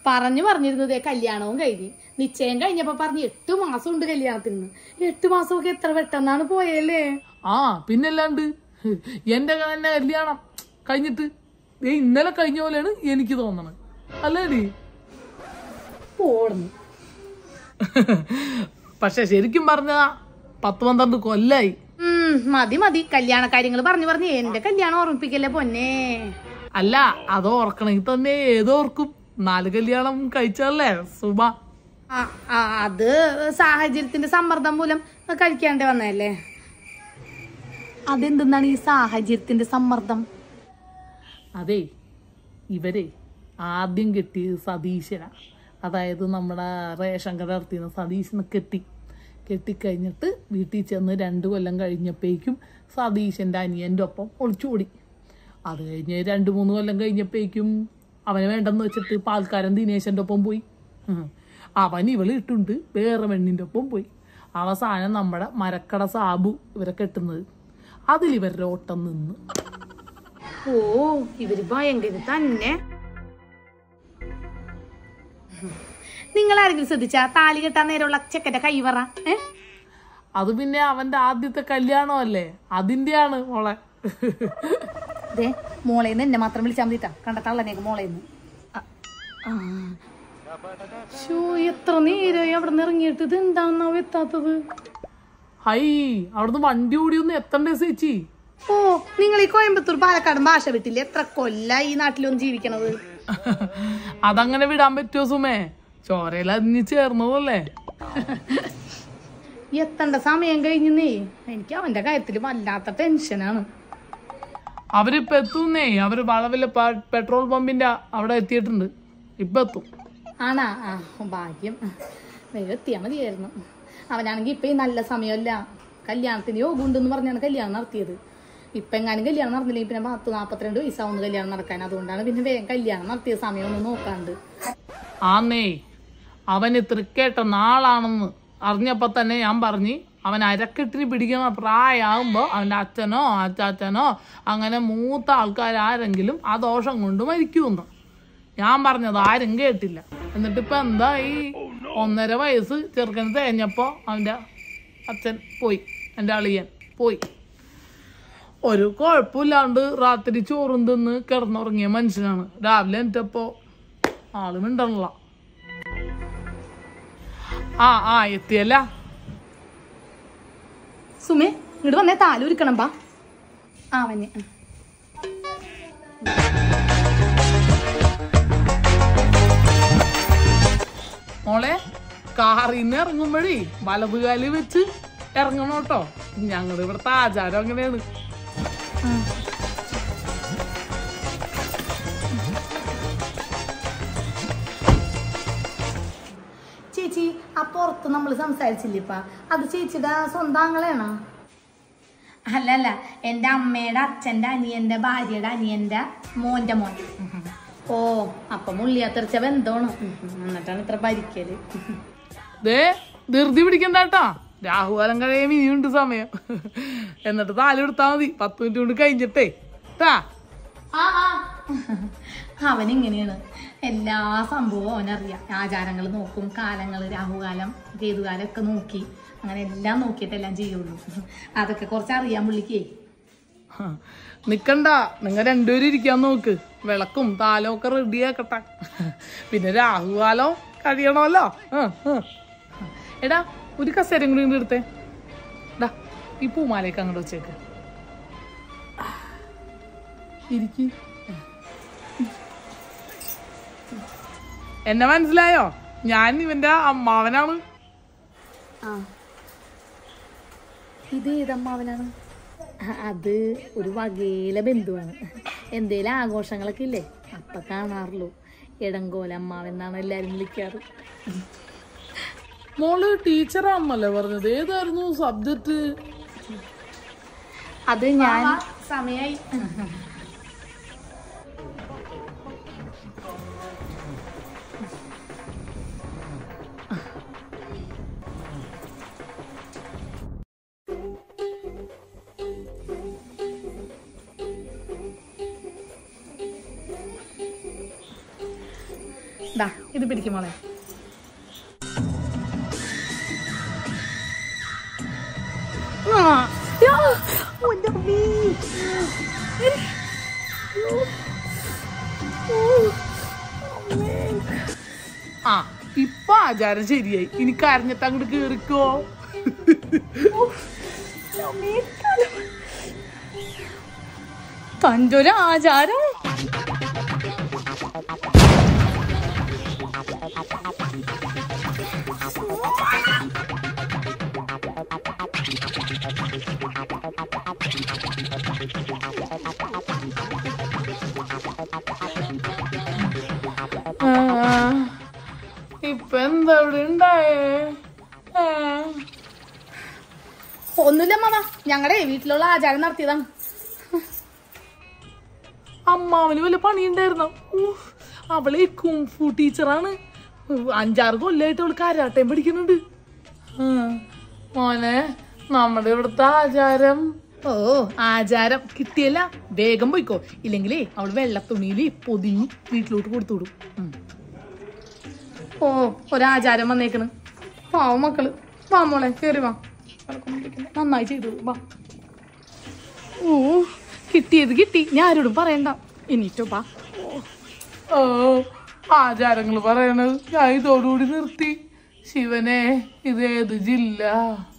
പറഞ്ഞു പറഞ്ഞിരുന്നത് കല്യാണവും കഴിഞ്ഞ് നിശ്ചയം കഴിഞ്ഞപ്പോ പറഞ്ഞു എട്ട് മാസം ഉണ്ട് കല്യാണത്തിന് എട്ട് മാസമൊക്കെ എത്ര പെട്ടെന്നാണ് പോയല്ലേ ആ പിന്നല്ലാണ്ട് എന്റെ തന്നെ കല്യാണം കഴിഞ്ഞിട്ട് ദേ ഇന്നലെ കഴിഞ്ഞ പോലെയാണ് എനിക്ക് തോന്നണത് അല്ലേടി ഓടുന്നു പക്ഷെ ശരിക്കും പറഞ്ഞ പത്ത് പന്ത്രണ്ട് കൊല്ലായി ഉം മതി മതി കല്യാണ കാര്യങ്ങൾ പറഞ്ഞു പറഞ്ഞ് എന്റെ കല്യാണം ഓർമ്മിപ്പിക്കല്ലേ പൊന്നെ അല്ല അത് ഓർക്കണമെങ്കിൽ തന്നെ ഏതോർക്കും നാല് കല്യാണം കഴിച്ചല്ലേ സുബ ആ ആ, അത് സാഹചര്യത്തിന്റെ സമ്മർദ്ദം മൂലം കഴിക്കാണ്ട് വന്നതല്ലേ അതെന്തെന്നാണ് ഈ സാഹചര്യത്തിന്റെ സമ്മർദ്ദം അതെ ഇവരെ ആദ്യം കെട്ടിയത് സതീശന അതായത് നമ്മുടെ റേഷൻ കട നടത്തിയിരുന്ന സതീശനെ കെട്ടി കെട്ടിക്കഴിഞ്ഞിട്ട് വീട്ടിൽ ചെന്ന് രണ്ട് കൊല്ലം കഴിഞ്ഞപ്പോഴേക്കും സതീശൻ്റെ അനിയൻ്റെ ഒപ്പം ഒളിച്ചോടി അത് കഴിഞ്ഞ് രണ്ട് മൂന്ന് കൊല്ലം കഴിഞ്ഞപ്പോഴേക്കും അവനെ വേണ്ടെന്ന് വെച്ചിട്ട് പാൽക്കാരൻ ദിനേശൻ്റെ ഒപ്പം പോയി ഉം. അവൻ ഇവള് ഇട്ടുണ്ട് വേറെ പെണ്ണിൻ്റെ ഒപ്പം പോയി അവസാനം നമ്മുടെ മരക്കട സാബു ഇവരെ കെട്ടുന്നത് അതിൽ ഇവരുടെ ഓട്ടം നിന്ന് ഓ ഇവര് ഭയങ്കര തന്നെ നിങ്ങൾ ആരെങ്കിലും ശ്രദ്ധിച്ചാ താലി കെട്ടാൻ നേരമുള്ള ചെക്കന്റെ കൈവറ ഏ അത് പിന്നെ അവന്റെ ആദ്യത്തെ കല്യാണമല്ലേ അതിന്റെയാണ് മോളെ ദേ മോളേന്ന് എന്നെ മാത്രം വിളിച്ചാൽ മതിട്ടാ കണ്ട തള്ളനേക്ക് മോളേന്ന് ഷോ എത്ര നേരമായി അവിടെ നിന്ന് ഇറങ്ങിയിട്ട് ഇത് എന്താന്നാവോ എത്താത്തത് ഹൈ അവിടുന്ന് വണ്ടി ഓടിയൊന്ന് എത്തണ്ടേ ചേച്ചി ഓ നിങ്ങൾ ഈ കോയമ്പത്തൂർ പാലക്കാട് ഭാഷ വിട്ടില്ലേ എത്ര കൊല്ല ഈ നാട്ടിലൊന്നും ജീവിക്കണത് അതങ്ങനെ വിടാൻ പറ്റുമോ സുമേ ചോരയിൽ അതിന് ചേർന്നതല്ലേ എത്തണ്ട സമയം കഴിഞ്ഞേ എനിക്ക് അവന്റെ കാര്യത്തിൽ വല്ലാത്ത ടെൻഷനാണ് അവരിപ്പോ എത്തുന്നേ അവര് വളവിലെ പ- പെട്രോൾ പമ്പിന്റെ അവിടെ എത്തിയിട്ടുണ്ട് ഇപ്പൊ എത്തും ആണാ ആ ഭാഗ്യം വേഗം എത്തിയാ മതിയായിരുന്നു അവനാണെങ്കിൽ ഇപ്പൊ ഈ നല്ല സമയമല്ല കല്യാണത്തിന് യോഗം ഉണ്ടെന്ന് പറഞ്ഞാണ് കല്യാണം നടത്തിയത് ഇപ്പൊ എങ്ങാനും കല്യാണം നടന്നില്ലെങ്കിൽ പിന്നെ പത്ത് നാപ്പത്തിരണ്ട് വയസ്സാവുന്ന കല്യാണം നടക്കാൻ അതുകൊണ്ടാണ് പിന്നെ വേഗം കല്യാണം നടത്തിയ സമയമൊന്നും നോക്കാണ്ട് ആന്നേ അവന് തൃക്കേട്ട നാളാണെന്ന് അറിഞ്ഞപ്പോ തന്നെ ഞാൻ പറഞ്ഞ് അവൻ അരക്കെട്ടിന് പിടിക്കുന്ന പ്രായമാകുമ്പോൾ അവൻ്റെ അച്ഛനോ അച്ചാച്ചനോ അങ്ങനെ മൂത്ത ആൾക്കാരാരെങ്കിലും ആ ദോഷം കൊണ്ട് മരിക്കുമെന്ന് ഞാൻ പറഞ്ഞത് ആരും കേട്ടില്ല എന്നിട്ട് ഇപ്പൊ എന്താ ഈ ഒന്നര വയസ്സ് ചെറുക്കന് തേഞ്ഞപ്പോ അവൻ്റെ അച്ഛൻ പോയി എൻ്റെ അളിയൻ പോയി ഒരു കുഴപ്പമില്ലാണ്ട് രാത്രി ചോറും തിന്ന് കിടന്നുറങ്ങിയ മനുഷ്യനാണ് രാവിലെ എന്നിട്ടപ്പോ ആള് മിണ്ടണല്ല ആ ആ എത്തിയല്ല സുമേ ഇങ്ങോട്ട് വന്നേ താലൂരിക്കണം പാ ആ വന്നെ മോളെ കാറിൽ നിന്ന് ഇറങ്ങുമ്പോഴേ വലതുകാലി വെച്ച് ഇറങ്ങണം കേട്ടോ ഞങ്ങളുടെ ഇവിടുത്തെ ആചാരം അങ്ങനെയാണ് ചേച്ചി ആ പുറത്ത് നമ്മൾ സംസാരിച്ചില്ലേപ്പാ അത് ചേച്ചിയുടെ സ്വന്തം ആങ്ങളെയാണോ അല്ല അല്ല എൻ്റെ അമ്മയുടെ അച്ഛൻ്റെ അനിയൻ്റെ ഭാര്യയുടെ അനിയൻ്റെ മോൻ്റെ മോൻ ഓ അപ്പൊ മുള്ളിയാത്തെറിച്ച ബന്ധമാണ് എന്നിട്ടാണ് ഇത്ര ഭരിക്കല് ദേ ധൃതി പിടിക്കണ്ട കേട്ടാ രാഹുകാലം കഴിയാൻ ഇനിയുണ്ട് സമയം എന്നിട്ട് താലെടുത്താ മതി പത്ത് മിനിറ്റ് കൊണ്ട് കഴിഞ്ഞിട്ടേ ട്ടാ ആ ആ അവൻ ഇങ്ങനെയാണ് എല്ലാ സംഭവവും അവനറിയാം ആചാരങ്ങൾ നോക്കും കാലങ്ങൾ രാഹുകാലം കേതുകാലം ഒക്കെ നോക്കി അങ്ങനെ എല്ലാം നോക്കിയിട്ടെല്ലാം ചെയ്യുള്ളൂ അതൊക്കെ കുറച്ച് അറിയാൻ പുള്ളിക്കേ ഹ, നിക്കണ്ട നിങ്ങൾ രണ്ടുപേരും ഇരിക്കാൻ നോക്ക് വിളക്കും താലവും ഒക്കെ റെഡി ആക്കട്ടെ പിന്നെ രാഹുകാലം കഴിയണമല്ലോ ആ, ആ. എടാ ഒരു കസേരയും കൂടി ഇങ്ങട് എടുത്തേ ഡാ ഈ പൂമാലയൊക്കെ അങ്ങോട്ട് വെച്ചേക്ക് ഇരിക്ക് എന്നെ മനസ്സിലായോ ഞാൻ ഇവന്റെ അമ്മാവനാണ് ആ ഇത് ഏതമ്മാവനാണ് അത് ഒരു വകയിലെ ബന്ധുവാണ് എന്തേലും ആഘോഷങ്ങളൊക്കെ ഇല്ലേ അപ്പൊ കാണാറുള്ളൂ ഇടങ്കോല അമ്മാവെന്നാണ് എല്ലാരും വിളിക്കാറ് മോള് ടീച്ചറാണെന്നല്ലേ പറഞ്ഞത് ഏതായിരുന്നു സബ്ജക്റ്റ് അത് ഞാൻ സമയായി ദാ ഇത് പിടിക്കും മോളെ ആ, യാ, ഓന്റെ അമ്മേ. യ്യോ. ഓ, അമ്മേ. ആ ഇപ്പൊ ആചാരം ശരിയായി ഇനി കരഞ്ഞിട്ട് അങ്ങോട്ട് കേറിക്കോ അമ്മേ, തല- തന്റെ ഒരു ആചാരം ആ, ഇപ്പൊ എന്താ ഇവിടെ ഉണ്ടായേ ആ, ഒന്നുമില്ല മാമ ഞങ്ങളുടെ വീട്ടിലുള്ള ആചാരം നടത്തിയതാണ് അമ്മാവന് വല്ല പണിയുണ്ടായിരുന്നോ ഊഫ്, അവളെ കുംഫു ടീച്ചറാണ് അഞ്ചാറ് കൊല്ലായിട്ട് അവള് കരാട്ടയും പഠിക്കുന്നുണ്ട് ആ, മോനെ നമ്മുടെ ഇവിടുത്തെ ആചാരം ഓ ആചാരം കിട്ടിയല്ല വേഗം പോയിക്കോ ഇല്ലെങ്കിലേ അവള് വെള്ളത്തുണിയില് പൊതിഞ്ഞ് വീട്ടിലോട്ട് കൊടുത്തു വിടും ഉം. ഓ ഒരാചാരം വന്നേക്കണ് പാവ മക്കള് വാ മോളെ കേറി വാ നന്നായി ചെയ്തു വാ ഓ കിട്ടിയത് കിട്ടി ഞാൻ ആരോടും പറയണ്ട എനിട്ടോ വാ ഓ ആചാരങ്ങൾ പറയണത് ഞാൻ ഇതോടുകൂടി നിർത്തി ശിവനെ ഇതേത് ജില്ല